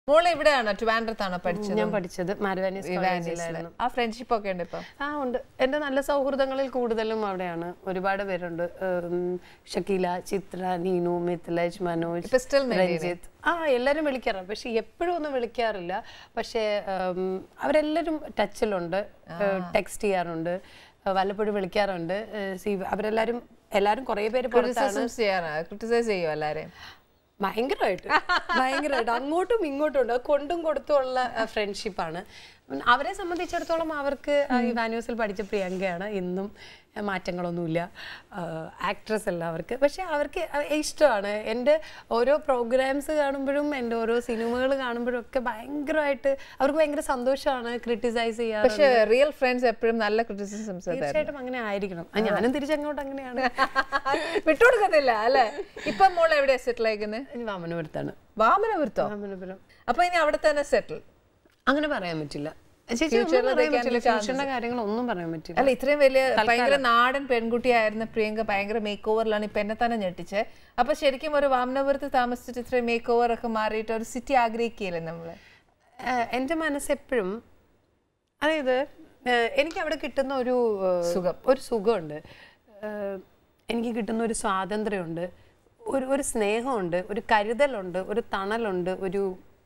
മോളെ ഇവിടെയാണോ ട്രിവാൻഡ്രത്താണോ പഠിച്ചത് ഞാൻ പഠിച്ചത് മാരവാനീസ് കോളേജിലായിരുന്നു ആ ഫ്രണ്ട്ഷിപ്പ് ഒക്കെ ഉണ്ട് ഇപ്പൊ ആ ഉണ്ട് എൻ്റെ നല്ല സൗഹൃദങ്ങളിൽ കൂടുതലും അവിടെയാണ് ഒരുപാട് പേരുണ്ട് ഉം, ഷക്കീല ചിത്ര നീനു മിഥിലേജ് മനോജ് ഇപ്പൊ still maintain രഞ്ജിത്ത് ആ എല്ലാവരും വിളിക്കാറുണ്ട് പക്ഷെ എപ്പോഴും ഒന്നും വിളിക്കാറില്ല പക്ഷേ ഉം, അവരെല്ലാവരും ടച്ചിലുണ്ട് ടെക്സ്റ്റ് ചെയ്യാറുണ്ട് ഏഹ് വല്ലപ്പോഴും വിളിക്കാറുണ്ട് ഏഹ് സി അവരെല്ലാവരും എല്ലാവരും കുറേ പേര് പുറത്താണ് ക്രിറ്റിസിസം ചെയ്യാനാ ക്രിറ്റിസൈസ് ചെയ്യോ എല്ലാരെയും ഭയങ്കരമായിട്ട് ഭയങ്കരമായിട്ട് അങ്ങോട്ടും ഇങ്ങോട്ടും ഉണ്ട് അത് കൊണ്ടും കൊടുത്തുമുള്ള ഫ്രണ്ട്ഷിപ്പാണ് അവരെ സംബന്ധിച്ചിടത്തോളം അവർക്ക് ആ ഈ വാന്യൂസിൽ പഠിച്ച പ്രിയങ്കയാണ് ഇന്നും ആ, മാറ്റങ്ങളൊന്നുമില്ല ആക്ട്രസ് അല്ല അവർക്ക് പക്ഷെ അവർക്ക് അ- ഇഷ്ടമാണ് എൻ്റെ ഓരോ പ്രോഗ്രാംസ് കാണുമ്പോഴും എൻ്റെ ഓരോ സിനിമകൾ കാണുമ്പോഴും ഒക്കെ ഭയങ്കരമായിട്ട് അവർക്ക് ഭയങ്കര സന്തോഷമാണ് ക്രിട്ടിസൈസ് ചെയ്യാറ് പക്ഷെ റിയൽ ഫ്രണ്ട്സ് എപ്പോഴും നല്ല ക്രിറ്റിസിസംസ് തീർച്ചയായിട്ടും അങ്ങനെ ആയിരിക്കണം ആ, ഞാനും തിരിച്ചങ്ങോട്ട് അങ്ങനെയാണ് വിട്ടുകൊടുക്കത്തില്ല അല്ലെ ഇപ്പൊ മോൾ എവിടെയാ സെറ്റിൽ ആയിക്കുന്നത് ഇനി വാമനപുരത്താണ് വാമനപുരത്തോ വാമനപുരം അപ്പൊ ഇനി അവിടെ തന്നെ സെറ്റിൽ അങ്ങനെ പറയാൻ പറ്റില്ല ചേച്ചി ഒന്നും പറയാൻ പറ്റില്ല ഫ്യൂച്ചറിന്റെ കാര്യങ്ങളൊന്നും പറയാൻ പറ്റില്ല അല്ല ഇത്രയും വലിയ ഭയങ്കര നാടൻ പെൺകുട്ടിയായിരുന്ന പ്രിയങ്ക ഭയങ്കര മേക്ക് ഓവറിലാണ് ഇപ്പൊ എന്നെ തന്നെ ഞെട്ടിച്ചത് അപ്പൊ ശരിക്കും ഒരു വാമനപുരത്ത് താമസിച്ചിട്ട് ഇത്രയും മേക്ക് ഓവർ ഒക്കെ മാറിയിട്ട് ഒരു സിറ്റി ആഗ്രഹിക്കുകയല്ലേ നമ്മള് ഏഹ് എൻ്റെ മനസ്സെപ്പോഴും അതായത് ഏഹ് എനിക്ക് അവിടെ കിട്ടുന്ന ഒരു ഏഹ്, സുഖം. ഒരു സുഖമുണ്ട് ഏഹ്, എനിക്ക് കിട്ടുന്ന ഒരു സ്വാതന്ത്ര്യമുണ്ട് ഒരു ഒരു സ്നേഹമുണ്ട് ഒരു കരുതലുണ്ട് ഒരു തണലുണ്ട് ഒരു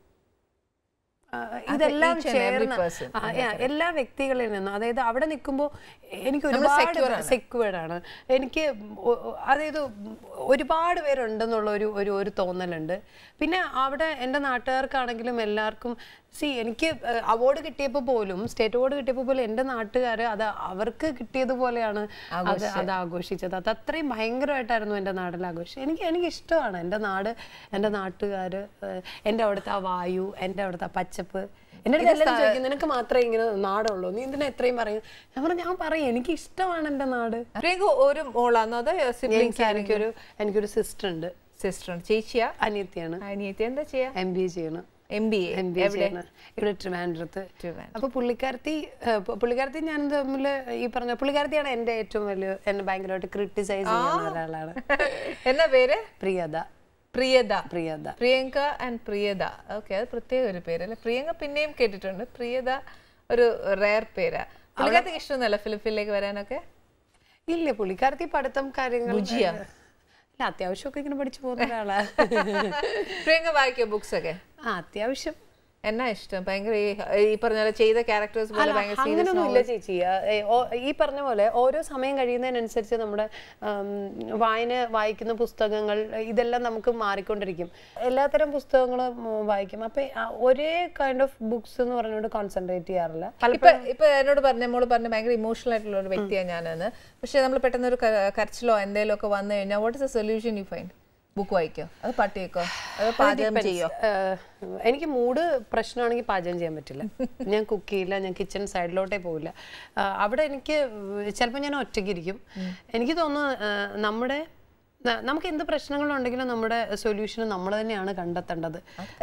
ആ, ഇതെല്ലാം each and every ചേർന്ന person. ആ, yeah, എല്ലാ വ്യക്തികളിൽ നിന്നും അതായത് അവിടെ നിൽക്കുമ്പോൾ എനിക്ക് ഒരുപാട് സെക്യൂർഡ് ആണ് എനിക്ക് ഒ- ഒ- അതായത് ഒരുപാട് പേരുണ്ടെന്നുള്ള ഒരു ഒരു ഒരു തോന്നലുണ്ട് പിന്നെ അവിടെ എൻ്റെ നാട്ടുകാർക്കാണെങ്കിലും എല്ലാവർക്കും സി എനിക്ക് അവാർഡ് കിട്ടിയപ്പോൾ പോലും സ്റ്റേറ്റ് അവാർഡ് കിട്ടിയപ്പോൾ പോലും എൻ്റെ നാട്ടുകാർ അത് അവർക്ക് കിട്ടിയതുപോലെയാണ് അത് അത് ആഘോഷിച്ചത് അത് അത്രയും ഭയങ്കരമായിട്ടായിരുന്നു എൻ്റെ നാട്ടിൽ ആഘോഷിച്ചത് എനിക്ക് എനിക്ക് ഇഷ്ടമാണ് എൻ്റെ നാട് എൻ്റെ നാട്ടുകാർ എൻ്റെ അവിടുത്തെ ആ വായു എൻ്റെ അവിടുത്തെ ആ പച്ചപ്പ് എൻ്റെ അടുത്ത് എല്ലാവരും ചോദിക്കും നിനക്ക് മാത്രമേ ഇങ്ങനെ നാടുള്ളൂ നീ എന്തിനാ എത്രയും പറയും ഞാൻ പറഞ്ഞു ഞാൻ പറയും എനിക്ക് ഇഷ്ടമാണ് എൻ്റെ നാട് പ്രിയങ്ക ഒരു മോളാന്നോ അതോ സിബ്ലിംഗ്സ് എനിക്ക് എനിക്കൊരു എനിക്കൊരു സിസ്റ്റർ ഉണ്ട് സിസ്റ്റർ ചേച്ചിയാ അനിയത്തിയാണ് അനിയത്തി എന്താ ചെയ്യാ എം ബി എ ചെയ്യണം M B M B A ചെയ്യണം ഇവിടെ ട്രിവാൻഡ്രത്ത് അപ്പൊ പുള്ളിക്കാരത്തി ഏഹ്, പു- പുള്ളിക്കാരത്തി ഞാൻ തമ്മിൽ ഈ പറഞ്ഞ പുള്ളിക്കാരത്തിയാണ് എൻ്റെ ഏറ്റവും വലിയ എന്നെ ഭയങ്കരമായിട്ട് ക്രിട്ടിസൈസ് ചെയ്യുന്ന ഒരാളാണ് എന്നാ പേര് പ്രിയത പ്രിയത പ്രിയത പ്രിയങ്ക ആൻഡ് പ്രിയത ഓക്കെ അത് പ്രത്യേക ഒരു പേര് അല്ലെ പ്രിയങ്ക പിന്നെയും കേട്ടിട്ടുണ്ട് പ്രിയത ഒരു റയർ പേരാ പുള്ളിക്കാർക്ക് ഇഷ്ടമൊന്നുമല്ല ഫിലിപ്പിലേക്ക് വരാനൊക്കെ ഇല്ല പുള്ളിക്കാരത്തി പഠിത്തം കാര്യങ്ങൾ ഇല്ല അത്യാവശ്യമൊക്കെ ഇങ്ങനെ പഠിച്ചു പോകുന്ന ഒരാളാ പ്രിയങ്ക വായിക്കോ ബുക്സ് ഒക്കെ ആ അത്യാവശ്യം എന്നാ ഇഷ്ടം ഭയങ്കര ഈ- ഈ പറഞ്ഞ പോലെ ചെയ്ത ക്യാരക്ടേഴ്സ് പോലെ ഭയങ്കര സീരിയസ് അങ്ങനൊന്നും ഇല്ല ചേച്ചി ആ, ഏ, ഓ- ഈ പറഞ്ഞ പോലെ ഓരോ സമയം കഴിയുന്നതിനനുസരിച്ച് നമ്മുടെ ഉം, വായന വായിക്കുന്ന പുസ്തകങ്ങൾ ഇതെല്ലാം നമുക്ക് മാറിക്കൊണ്ടിരിക്കും എല്ലാത്തരം പുസ്തകങ്ങളും ഉം, വായിക്കും അപ്പൊ ആ, ഒരേ കൈൻഡ് ഓഫ് ബുക്സ് എന്ന് പറഞ്ഞുകൊണ്ട് കോൺസെൻട്രേറ്റ് ചെയ്യാറില്ല ഇപ്പൊ ഇപ്പൊ എന്നോട് പറഞ്ഞ മോള് പറഞ്ഞ ഭയങ്കര ഇമോഷണൽ ആയിട്ടുള്ള ഒരു വ്യക്തിയാണ് ഞാനെന്ന് പക്ഷെ നമ്മൾ പെട്ടെന്ന് ഒരു ക- കരച്ചിലോ എന്തെങ്കിലും ഒക്കെ വന്നു കഴിഞ്ഞാൽ what is a solution you find book വായിക്കോ അത് പാട്ട് കേൾക്കോ അത് പാചകം ചെയ്യോ ഏഹ്, എനിക്ക് മൂഡ് പ്രശ്നമാണെങ്കിൽ പാചകം ചെയ്യാൻ പറ്റില്ല ഞാൻ കുക്ക് ചെയ്യില്ല ഞാൻ കിച്ചൺ സൈഡിലോട്ടേ പോവില്ല ആഹ് അവിടെ എനിക്ക് ചിലപ്പോൾ ഞാൻ ഒറ്റയ്ക്കിരിക്കും എനിക്ക് തോന്നുന്നു ആഹ് നമ്മുടെ ന- നമുക്ക് എന്ത് പ്രശ്നങ്ങളുണ്ടെങ്കിലും നമ്മുടെ സൊല്യൂഷൻ നമ്മൾ തന്നെയാണ് കണ്ടെത്തേണ്ടത്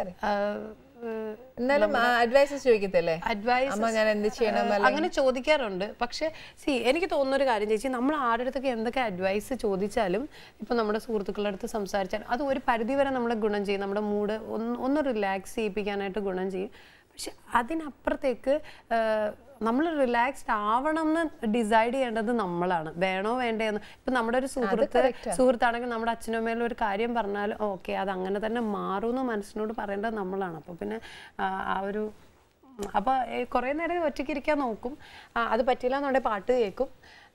എന്നാലും അഡ്വൈസസ് ചോദിക്കത്തില്ലേ അഡ്വൈസ് അമ്മ ഞാൻ എന്ത് ചെയ്യണം അങ്ങനെ ചോദിക്കാറുണ്ട് പക്ഷെ സി എനിക്ക് തോന്നുന്ന ഒരു കാര്യം ചേച്ചി നമ്മൾ ആരുടെ അടുത്തൊക്കെ എന്തൊക്കെ അഡ്വൈസ് ചോദിച്ചാലും ഇപ്പൊ നമ്മുടെ സുഹൃത്തുക്കളുടെ അടുത്ത് സംസാരിച്ചാൽ അത് ഒരു പരിധി വരെ നമ്മളെ ഗുണം ചെയ്യും നമ്മുടെ മൂഡ് ഒന്ന് ഒന്ന് റിലാക്സ് ചെയ്യിപ്പിക്കാനായിട്ട് ഗുണം ചെയ്യും പക്ഷെ അതിനപ്പുറത്തേക്ക് നമ്മൾ റിലാക്സ്ഡ് ആവണം എന്ന് ഡിസൈഡ് ചെയ്യേണ്ടത് നമ്മളാണ് വേണോ വേണ്ടേ എന്ന് ഇപ്പൊ നമ്മുടെ ഒരു സുഹൃത്ത് സുഹൃത്താണെങ്കിൽ നമ്മുടെ അച്ഛനും അമ്മയിലും ഒരു കാര്യം പറഞ്ഞാൽ ഓക്കെ അത് അങ്ങനെ തന്നെ മാറുമെന്ന് മനസ്സിനോട് പറയേണ്ടത് നമ്മളാണ് അപ്പൊ പിന്നെ ആ, ആ ഒരു ഉം, അപ്പൊ കുറേ നേരം ഒറ്റയ്ക്ക് ഇരിക്കാൻ നോക്കും ആ, അത് പറ്റില്ല എന്നുണ്ടെങ്കിൽ പാട്ട് കേൾക്കും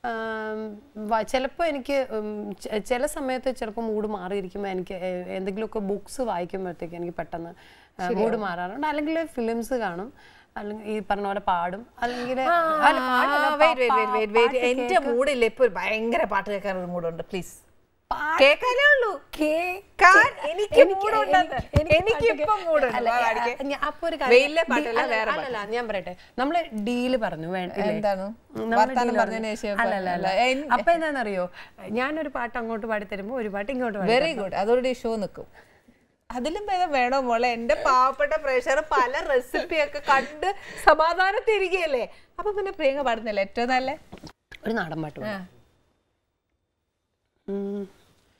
ചിലപ്പോൾ എനിക്ക് ഉം, ചെ- ചില സമയത്ത് ചിലപ്പോൾ മൂഡ് മാറിയിരിക്കുമ്പോൾ എനിക്ക് എ- എന്തെങ്കിലുമൊക്കെ ബുക്സ് വായിക്കുമ്പോഴത്തേക്ക് എനിക്ക് പെട്ടെന്ന് മൂഡ് മാറാറുണ്ട് അല്ലെങ്കിൽ ഫിലിംസ് കാണും അല്ലെങ്കിൽ ഈ പറഞ്ഞ പോലെ പാടും അല്ലെങ്കിൽ അല്ല, പാടല്ല, പാ- പാ- പാട്ട് എന്റെ മൂഡില്ല ഇപ്പൊ ഒരു ഭയങ്കര പാട്ട് കേൾക്കാൻ ഒരു മൂടുണ്ട് പ്ലീസ് കേൾക്കാനേ ഉള്ളൂ കേൾക്കാൻ എനിക്ക് മൂടുണ്ടെന്ന് എനിക്ക് ഇപ്പൊ മൂടുണ്ട് അല്ല, വാ, പാടിക്ക്. ഞാൻ- അപ്പൊ ഒരു വെയിലിലെ ഡി- പാട്ടല്ല, അല്ല, വേറെ അല്ലല്ല, ഞാൻ പറയട്ടെ നമ്മള് ഡീല് പറഞ്ഞു വേ- ഇല്ലേ? എന്താണ്? നമ്മള് വർത്താനം deal പറഞ്ഞതിന് പറഞ്ഞു. ശേഷം അല്ലല്ല, അല്ല. അല്ല, എൻ- അപ്പൊ എന്താണെന്നറിയോ ഞാനൊരു പാട്ട് അങ്ങോട്ട് പാടി തരുമ്പോ ഒരു പാട്ട് ഇങ്ങോട്ട് പാടി വെരി ഗുഡ് അതോടെ ഷോ നിൽക്കും അതിലും ഭേദം വേണോ മോളെ എന്റെ പാവപ്പെട്ട പ്രേക്ഷകർ പല റെസിപ്പി ഒക്കെ കണ്ട് സമാധാനത്തിരിക്കുകയല്ലേ അപ്പൊ പിന്നെ പ്രിയങ്ക പാടുന്നില്ല ഏറ്റവും നല്ല ഒരു നാടൻ പാട്ട് പാടാം. ഉം.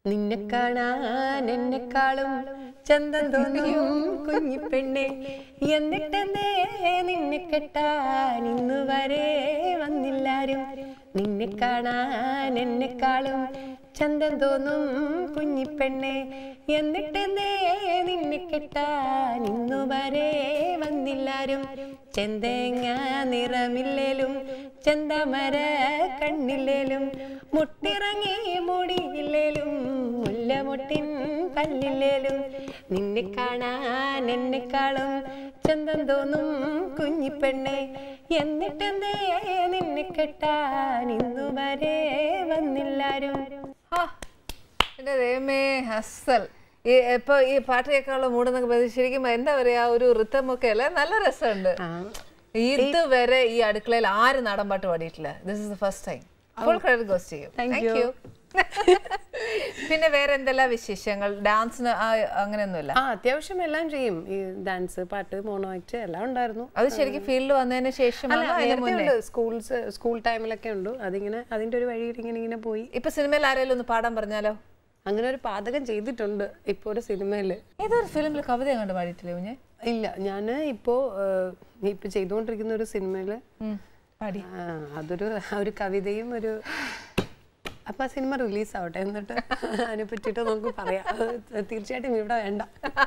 നിന്നെ കാണാൻ എന്നെക്കാളും ചന്തം തോന്നിയും കുഞ്ഞിപ്പെണ്ണെ എന്നിട്ടെന്തേ നിന്നെ കെട്ടാൻ ഇന്നു വരെ വന്നില്ലാരും നിന്നെ കാണാൻ എന്നെക്കാളും ചന്തം തോന്നും കുഞ്ഞിപ്പെണ്ണെ എന്നിട്ടെന്തേ നിന്നെ കെട്ടാൻ ഇന്നു വരെ വന്നില്ലാരും ചെന്തേങ്ങ നിറമില്ലേലും ചെന്തമര കണ്ണില്ലേലും മുട്ടിറങ്ങി മുടിയില്ലേലും മുല്ലമുട്ടിൻ പല്ലില്ലേലും നിന്നെ കാണാൻ എന്നെക്കാളും ചന്തം തോന്നും കുഞ്ഞിപ്പെണ്ണെ എന്നിട്ടെന്തേ നിന്നെ കെട്ടാൻ ഇന്നു വരെ വന്നില്ലാരും ആ, എന്റെ ദൈവമേ അസൽ ഈ ഇപ്പൊ ഈ പാട്ട് കേൾക്കാനുള്ള മൂടെന്നൊക്കെ പറയുന്നത് ശരിക്കും എന്താ പറയാ ഒരു ഋത്തം ഒക്കെ അല്ലേ നല്ല രസമുണ്ട് ഇതുവരെ ഈ അടുക്കളയിൽ ആര് നാടൻ പാട്ട് പാടിയിട്ടില്ല this is the first time full credit goes ചെയ്യും Thank താങ്ക് യു പിന്നെ വേറെ എന്തെല്ലാം വിശേഷങ്ങൾ ഡാൻസിന് അങ്ങനെയൊന്നുമില്ല ആ അത്യാവശ്യം എല്ലാം ചെയ്യും ഈ ഡാൻസ് പാട്ട് മോണോ ആക്ട് എല്ലാം ഉണ്ടായിരുന്നു അത് ശരിക്കും ഫീൽഡിൽ വന്നതിന് ശേഷം അല്ല നേരത്തെ ഉണ്ട് സ്കൂൾസ് സ്കൂൾ ടൈമിലൊക്കെ ഉണ്ട് അതിങ്ങനെ അതിന്റെ ഒരു വഴിയിൽ ഇങ്ങനെ ഇങ്ങനെ പോയി ഇപ്പൊ സിനിമയിൽ ആരെങ്കിലും ഒന്ന് പാടാൻ പറഞ്ഞാലോ അങ്ങനെ ഒരു പാതകം ചെയ്തിട്ടുണ്ട് ഇപ്പൊ ഒരു സിനിമയില് ഏതൊരു ഫിലിമിൽ കവിത കണ്ട് പാടിയിട്ടില്ലേ കുഞ്ഞെ ഇല്ല ഞാൻ ഇപ്പോ ഏഹ്, ഇപ്പൊ ചെയ്തുകൊണ്ടിരിക്കുന്ന ഒരു സിനിമയില് ഉം, പാടി ആ, അതൊരു ഒരു കവിതയും ഒരു അപ്പൊ ആ സിനിമ റിലീസ് ആവട്ടെ എന്നിട്ട് അതിനെ പറ്റിയിട്ട് നമുക്ക് പറയാം അത് തീർച്ചയായിട്ടും ഇവിടെ വേണ്ട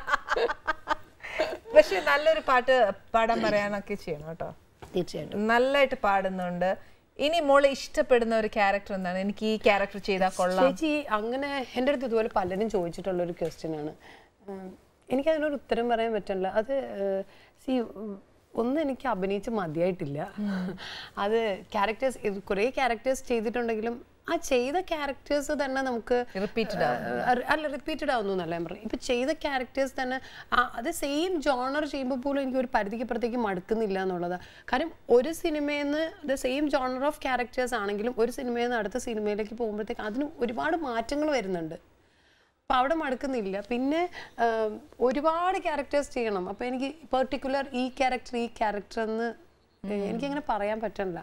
പക്ഷെ നല്ലൊരു പാട്ട് പാടാൻ പറയാനൊക്കെ ചെയ്യണം കേട്ടോ തീർച്ചയായിട്ടും നല്ലതായിട്ട് പാടുന്നുണ്ട് ഇനി മോള് ഇഷ്ടപ്പെടുന്ന ഒരു ക്യാരക്ടർ എന്താണ് എനിക്ക് ഈ ക്യാരക്ടർ ചെയ്താൽ കൊള്ളാം ചേച്ചി അങ്ങനെ എൻ്റെ അടുത്ത് ഇതുപോലെ പലരും ചോദിച്ചിട്ടുള്ള ഒരു ക്വസ്റ്റ്യൻ ആണ് ഉം, എനിക്കതിനൊരു ഉത്തരം പറയാൻ പറ്റില്ല അത് സി ഒന്ന് എനിക്ക് അഭിനയിച്ച് മതിയായിട്ടില്ല അത് ക്യാരക്ടേഴ്സ് കുറേ ക്യാരക്ടേഴ്സ് ചെയ്തിട്ടുണ്ടെങ്കിലും ആ ചെയ്ത ക്യാരക്ടേഴ്സ് തന്നെ നമുക്ക് Repeated അഹ് അല്ല റിപ്പീറ്റഡ് ആവുന്നു എന്നല്ല ഞാൻ പറഞ്ഞു ഇപ്പൊ ചെയ്ത ക്യാരക്ടേഴ്സ് തന്നെ ആ അത് സെയിം ജോണർ ചെയ്യുമ്പോൾ പോലും എനിക്ക് ഒരു പരിധിക്കപ്പുറത്തേക്ക് മടുക്കുന്നില്ല എന്നുള്ളതാ കാരണം ഒരു സിനിമയിൽ നിന്ന് the same genre of characters ആണെങ്കിലും ഒരു സിനിമയിൽ നിന്ന് അടുത്ത സിനിമയിലേക്ക് പോകുമ്പോഴത്തേക്ക് അതിന് ഒരുപാട് മാറ്റങ്ങൾ വരുന്നുണ്ട് അപ്പം അവിടെ മടുക്കുന്നില്ല പിന്നെ ആം, ഒരുപാട് ക്യാരക്ടേഴ്സ് ചെയ്യണം അപ്പം എനിക്ക് പെർട്ടിക്കുലർ ഈ ക്യാരക്ടർ ഈ ക്യാരക്ടർ എന്ന് എനിക്കങ്ങനെ പറയാൻ പറ്റില്ല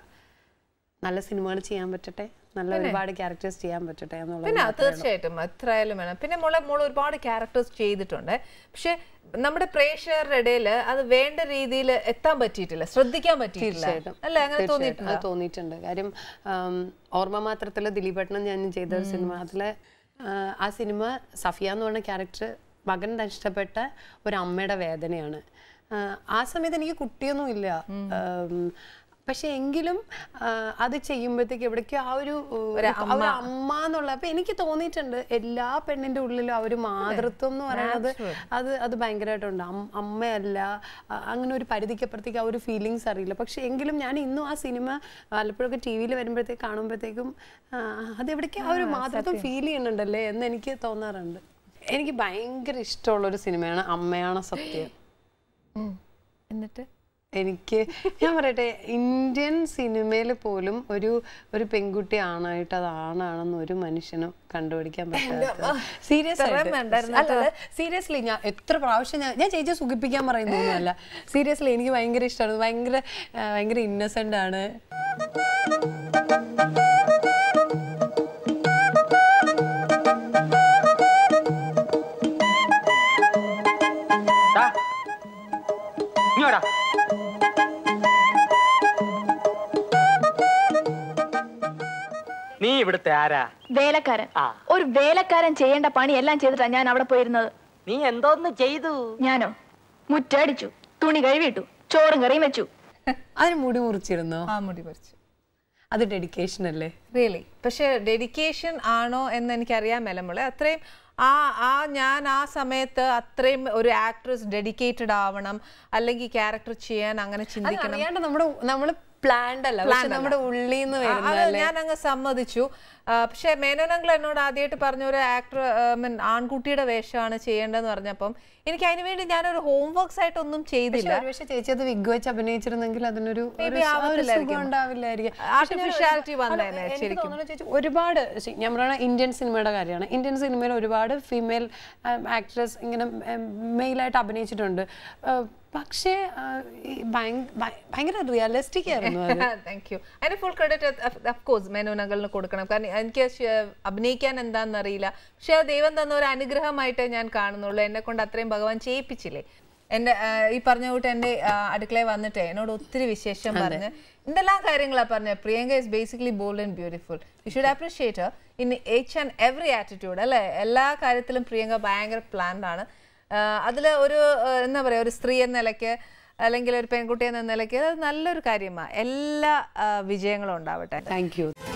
നല്ല സിനിമകൾ ചെയ്യാൻ പറ്റട്ടെ നല്ല ഒരുപാട് ക്യാരക്ടേഴ്സ് ചെയ്യാൻ പറ്റട്ടെ എന്നുള്ളത് പിന്നെ തീർച്ചയായിട്ടും എത്രയായാലും വേണം പിന്നെ മോളെ മോള് ഒരുപാട് ക്യാരക്ടേഴ്സ് ചെയ്തിട്ടുണ്ട് പക്ഷെ നമ്മുടെ പ്രേക്ഷകരുടെ ഇടയിൽ അത് വേണ്ട രീതിയിൽ എത്താൻ പറ്റിയിട്ടില്ല ശ്രദ്ധിക്കാൻ പറ്റിയിട്ടില്ല തീർച്ചയായിട്ടും. അല്ലേ അങ്ങനെ തീർച്ചയായിട്ടും. തോന്നിയിട്ടുണ്ട് അത് തോന്നിയിട്ടുണ്ട് കാര്യം ആം, ഓർമ്മ മാത്രത്തില് ദിലീപേട്ടനും ഞാൻ ചെയ്ത ഒരു സിനിമ അതിലെ ആ, ആ സിനിമ സഫിയ എന്ന് പറഞ്ഞ ക്യാരക്ടർ മകൻ നഷ്ടപ്പെട്ട ഒരു അമ്മയുടെ വേദനയാണ് ആ, ആ സമയത്ത് എനിക്ക് കുട്ടിയൊന്നും ഇല്ല ആം, പക്ഷെ എങ്കിലും ആ, അത് ചെയ്യുമ്പോഴത്തേക്ക് എവിടേക്കോ ആ ഒരു ഒരു അമ്മ എന്നുള്ള അപ്പൊ എനിക്ക് തോന്നിയിട്ടുണ്ട് എല്ലാ പെണ്ണിന്റെ ഉള്ളിലും ആ ഒരു മാതൃത്വം എന്ന് പറയുന്നത് അത് അത് ഭയങ്കരമായിട്ടുണ്ട് അം- അമ്മയല്ല അ- അങ്ങനെ ഒരു പരിധിക്കപ്പുറത്തേക്ക് ആ ഒരു ഫീലിങ്സ് അറിയില്ല പക്ഷെ എങ്കിലും ഞാൻ ഇന്നും ആ സിനിമ വല്ലപ്പോഴൊക്കെ ടി വിയിൽ വരുമ്പോഴത്തേക്ക് കാണുമ്പോഴത്തേക്കും ആ, അതെവിടേക്ക് ആ ഒരു മാതൃത്വം ഫീൽ ചെയ്യുന്നുണ്ടല്ലേ എന്ന് എനിക്ക് തോന്നാറുണ്ട് എനിക്ക് ഭയങ്കര ഇഷ്ടമുള്ള ഒരു സിനിമയാണ് അമ്മയാണ് സത്യം ഉം. എന്നിട്ട് എനിക്ക് ഞാൻ പറയട്ടെ ഇന്ത്യൻ സിനിമയിൽ പോലും ഒരു ഒരു പെൺകുട്ടി ആണായിട്ട് അത് ആണാണെന്ന് ഒരു മനുഷ്യനും കണ്ടുപിടിക്കാൻ പറ്റാത്ത സീരിയസ് അല്ല സീരിയസ്ലി ഞാൻ എത്ര പ്രാവശ്യം ഞാൻ ഞാൻ ചേച്ചിയെ സുഖിപ്പിക്കാൻ പറയുന്നൊന്നുമല്ല സീരിയസ്ലി എനിക്ക് ഭയങ്കര ഇഷ്ടമാണ് ഭയങ്കര ആ, ഭയങ്കര ഇന്നസെന്റ് ആണ് ദാ. ഇങ്ങോട്ടാ നീ ഇവിടുത്തെ ആരാ വേലക്കാരൻ ആ. ഒരു വേലക്കാരൻ ചെയ്യേണ്ട പണി എല്ലാം ചെയ്തിട്ടാ ഞാൻ അവിടെ പോയിരുന്നത് നീ എന്തോന്ന് ചെയ്തു ഞാനോ മുറ്റടിച്ചു തുണി കഴുകിയിട്ടു ചോറും കറിയും വെച്ചു അതിന് മുടി മുറിച്ചിരുന്നോ ആ മുടി പറിച്ചു അത് ഡെഡിക്കേഷൻ അല്ലേ റിയലി പക്ഷെ ഡെഡിക്കേഷൻ ആണോ എന്ന് എനിക്കറിയാൻ മേലമുള്ള അത്രയും ആ ആ ഞാൻ ആ സമയത്ത് അത്രയും ഒരു ആക്ട്രസ് ഡെഡിക്കേറ്റഡ് ആവണം അല്ലെങ്കിൽ ക്യാരക്ടർ ചെയ്യാൻ അങ്ങനെ അത് ചിന്തിക്കണം അറിയാണ്ട് നമ്മുടെ നമ്മള് പ്ലാൻഡ് അല്ല പക്ഷെ നമ്മുടെ ഉള്ളിൽ നിന്ന് ആ, വരുന്ന അത് ഞാൻ അങ്ങ് സമ്മതിച്ചു ആ, പക്ഷെ മേനോനങ്കിൾ എന്നോട് ആദ്യമായിട്ട് പറഞ്ഞ ഒരു ആക്ടർ മീൻ ആൺകുട്ടിയുടെ വേഷമാണ് ചെയ്യേണ്ടതെന്ന് പറഞ്ഞപ്പം എനിക്ക് അതിനു വേണ്ടി ഞാനൊരു ഹോംവർക്സ് ആയിട്ടൊന്നും ചെയ്തില്ല പക്ഷെ ചേച്ചി അത് വിഗ് വെച്ച് അഭിനയിച്ചിരുന്നെങ്കിൽ അതിനൊരു ഒരു Maybe സ- ഒരു ആവത്തില്ലായിരിക്കും. സുഖം ഉണ്ടാവില്ലായിരിക്കും പക്ഷെ ഞാൻ- Artificiality അല്ല, വന്നേനെ എനിക്ക് ശരിക്കും. തോന്നുന്നു ചേച്ചി ഒരുപാട് ശി- ഞാൻ പറയുന്ന ഇന്ത്യൻ സിനിമയുടെ കാര്യമാണ് ഇന്ത്യൻ സിനിമയിൽ ഒരുപാട് ഫീമെയിൽ ആക്ട്രസ് ഇങ്ങനെ മെയിലായിട്ട് അഭിനയിച്ചിട്ടുണ്ട് ആ, പക്ഷേ ആ, ഈ ഭയങ്ക- ഭയ- ഭയങ്കര റിയലിസ്റ്റിക് ആയിരുന്നു അത് താങ്ക് യു അതിന് ഫുൾ ക്രെഡിറ്റ് കോഴ്സ് മേനോനകളിന് കൊടുക്കണം കാരണം എനിക്ക് ശ- അഭിനയിക്കാൻ എന്താണെന്ന് അറിയില്ല പക്ഷെ അത് ദൈവം തന്ന ഒരു അനുഗ്രഹമായിട്ട് ഞാൻ കാണുന്നുള്ളൂ എന്നെ കൊണ്ട് അത്രയും ഭഗവാൻ ചെയ്യിപ്പിച്ചില്ലേ എൻ്റെ ആ, ഈ പറഞ്ഞ കൂട്ട് എൻ്റെ ആ, അടുക്കളയിൽ വന്നിട്ട് എന്നോട് ഒത്തിരി വിശേഷം പറഞ്ഞ് എന്തെല്ലാം കാര്യങ്ങളാണ് പറഞ്ഞത് Priyanka is basically bold and beautiful you should appreciate in each and every attitude അല്ലേ എല്ലാ കാര്യത്തിലും പ്രിയങ്ക ഭയങ്കര പ്ലാൻഡ് ആണ് അതിൽ ഒരു ആ, എന്താ പറയുക ഒരു സ്ത്രീ എന്ന നിലയ്ക്ക് അല്ലെങ്കിൽ ഒരു പെൺകുട്ടി എന്ന നിലയ്ക്ക് അത് നല്ലൊരു കാര്യമാണ് എല്ലാ ആ, വിജയങ്ങളും ഉണ്ടാവട്ടെ താങ്ക് യു